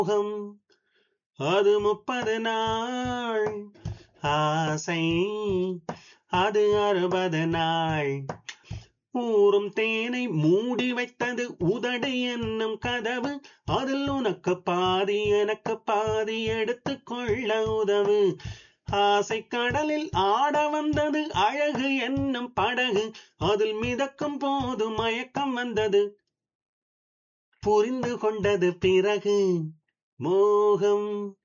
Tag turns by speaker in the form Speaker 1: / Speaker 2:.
Speaker 1: மோகம் அது முப்பது நாள் ஆசை அது அறுபது நாள் ஊறும் தேனை மூடி வைத்தது உதடு என்னும் கதவு அதில் உனக்கு பாதி எனக்கு பாதி எடுத்து கொள்ள உதவு ஆசை கடலில் ஆட வந்தது அழகு என்னும் படகு அதில் மிதக்கும் போது மயக்கம் வந்தது புரிந்து கொண்டது பிறகு மோகம்